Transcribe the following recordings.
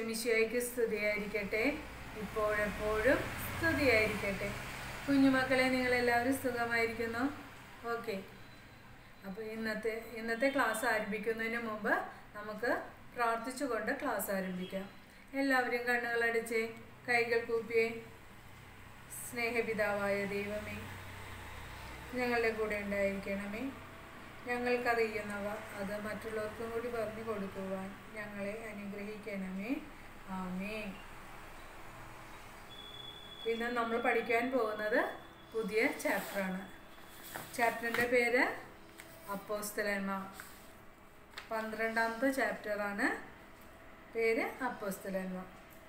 ഈശോമിശിയായിക്ക് സ്തുതിയായിരിക്കട്ടെ ഇപ്പോഴെപ്പോഴും സ്തുതിയായിരിക്കട്ടെ കുഞ്ഞുമക്കളെ നിങ്ങളെല്ലാവരും സുഖമായിരിക്കുന്നു ഓക്കെ അപ്പോൾ ഇന്നത്തെ ഇന്നത്തെ ക്ലാസ് ആരംഭിക്കുന്നതിന് മുമ്പ് നമുക്ക് പ്രാർത്ഥിച്ചുകൊണ്ട് ക്ലാസ് ആരംഭിക്കാം എല്ലാവരും കണ്ണുകളടിച്ച് കൈകൾ കൂപ്പിയേ സ്നേഹപിതാവായ ദൈവമേ ഞങ്ങളുടെ കൂടെ ഉണ്ടായിരിക്കണമേ ഞങ്ങൾക്കറിയുന്നവ അത് മറ്റുള്ളവർക്കും കൂടി പറഞ്ഞു കൊടുക്കുവാൻ ഞങ്ങളെ അനുഗ്രഹിക്കണമേ ആമേ ഇന്ന് നമ്മൾ പഠിക്കാൻ പോകുന്നത് പുതിയ ചാപ്റ്ററാണ് ചാപ്റ്ററിൻ്റെ പേര് അപ്പോസ്തലന്മാർ പന്ത്രണ്ടാമത്തെ ചാപ്റ്ററാണ് പേര് അപ്പോസ്തലന്മാർ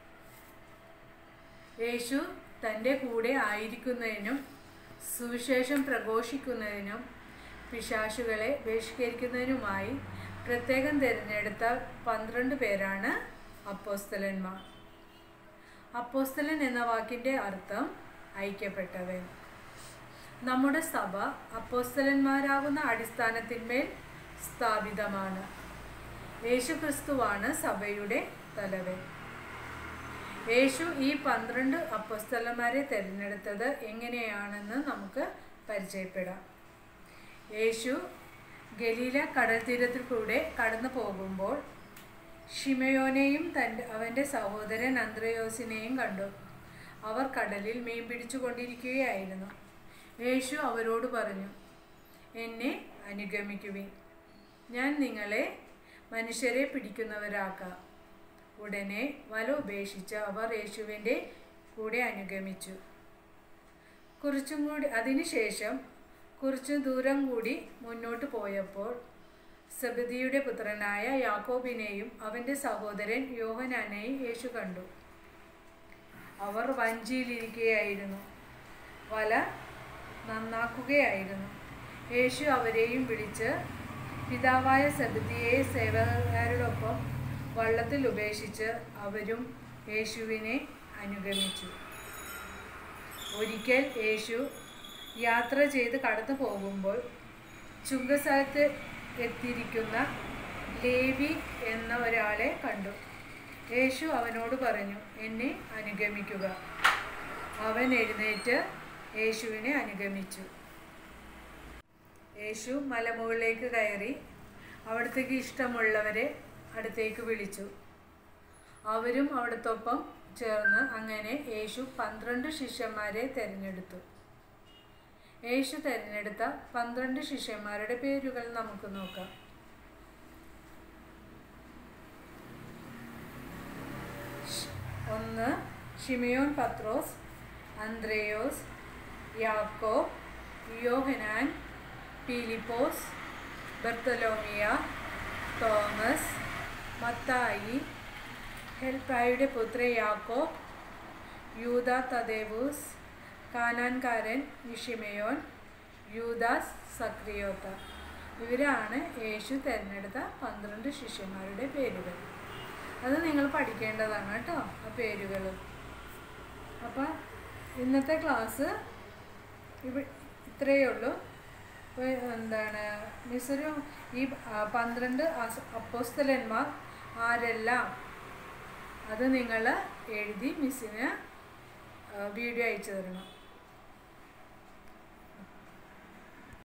യേശു തൻ്റെ കൂടെ ആയിരിക്കുന്നതിനും സുവിശേഷം പ്രഘോഷിക്കുന്നതിനും പിശാശുകളെ ബഹിഷ്കരിക്കുന്നതിനുമായി പ്രത്യേകം തിരഞ്ഞെടുത്ത പന്ത്രണ്ട് പേരാണ് അപ്പോസ്തലന്മാർ അപ്പോസ്തലൻ എന്ന വാക്കിൻ്റെ അർത്ഥം ഐക്യപ്പെട്ടവൻ നമ്മുടെ സഭ അപ്പോസ്തലന്മാരാകുന്ന അടിസ്ഥാനത്തിന്മേൽ സ്ഥാപിതമാണ് യേശുക്രിസ്തുവാണ് സഭയുടെ തലവൻ യേശു ഈ പന്ത്രണ്ട് അപ്പസ്തലന്മാരെ തിരഞ്ഞെടുത്തത് എങ്ങനെയാണെന്ന് നമുക്ക് പരിചയപ്പെടാം യേശു ഗലീല കടൽ തീരത്തിൽ കൂടെ കടന്നു പോകുമ്പോൾ ഷിമയോനെയും തൻ്റെ അവൻ്റെ സഹോദരൻ അന്ത്രയോസിനെയും കണ്ടു അവർ കടലിൽ മീൻ പിടിച്ചുകൊണ്ടിരിക്കുകയായിരുന്നു യേശു അവരോട് പറഞ്ഞു എന്നെ അനുഗമിക്കുവിൻ ഞാൻ നിങ്ങളെ മനുഷ്യരെ പിടിക്കുന്നവരാക്കാം ഉടനെ വല ഉപേക്ഷിച്ച് അവർ യേശുവിൻ്റെ കൂടെ അനുഗമിച്ചു കുറച്ചും കൂടി അതിനുശേഷം കുറച്ചു ദൂരം കൂടി മുന്നോട്ട് പോയപ്പോൾ സബദിയുടെ പുത്രനായ യാക്കോബിനെയും അവൻ്റെ സഹോദരൻ യോഹനാനെയും യേശു കണ്ടു അവർ വഞ്ചിയിലിരിക്കുകയായിരുന്നു വല നന്നാക്കുകയായിരുന്നു യേശു അവരെയും വിളിച്ച് പിതാവായ സബദിയെ സേവകരോടൊപ്പം വള്ളത്തിൽ ഉപേക്ഷിച്ച് അവരും യേശുവിനെ അനുഗമിച്ചു ഒരിക്കൽ യേശു യാത്ര ചെയ്ത് കടന്നു പോകുമ്പോൾ ചുങ്കസ്ഥലത്ത് എത്തിയിരിക്കുന്ന ലേവി എന്ന ഒരാളെ കണ്ടു യേശു അവനോട് പറഞ്ഞു എന്നെ അനുഗമിക്കുക അവൻ എഴുന്നേറ്റ് യേശുവിനെ അനുഗമിച്ചു യേശു മലമുകളിലേക്ക് കയറി അവിടത്തേക്ക് ഇഷ്ടമുള്ളവരെ അടുത്തേക്ക് വിളിച്ചു അവരും അവിടത്തൊപ്പം ചേർന്ന് അങ്ങനെ യേശു പന്ത്രണ്ട് ശിഷ്യന്മാരെ തിരഞ്ഞെടുത്തു യേശു തിരഞ്ഞെടുത്ത പന്ത്രണ്ട് ശിഷ്യന്മാരുടെ പേരുകൾ നമുക്ക് നോക്കാം ഒന്ന് ഷിമിയോൻ പത്രോസ് അന്ത്രയോസ് യാക്കോ യോഹനാൻ പീലിപ്പോസ് ബർത്തലോമിയ തോമസ് മത്തായി ഹെൽപ്പായുടെ പുത്ര യാക്കോ യൂദ തദേവൂസ് കാനാൻകാരൻ യിഷിമയോൻ യൂദാസ് സക്രിയോത്ത ഇവരാണ് യേശു തിരഞ്ഞെടുത്ത പന്ത്രണ്ട് ശിഷ്യന്മാരുടെ പേരുകൾ അത് നിങ്ങൾ പഠിക്കേണ്ടതാണ് കേട്ടോ ആ പേരുകൾ അപ്പം ഇന്നത്തെ ക്ലാസ് ഇവ ഇത്രയേ ഉള്ളൂ ഇപ്പോൾ എന്താണ് മിസ്സൊരു ഈ പന്ത്രണ്ട് അപ്പോസ്തലന്മാർ ആരെല്ലാം അത് നിങ്ങൾ എഴുതി മിസ്സിന് വീഡിയോ അയച്ചു തരണം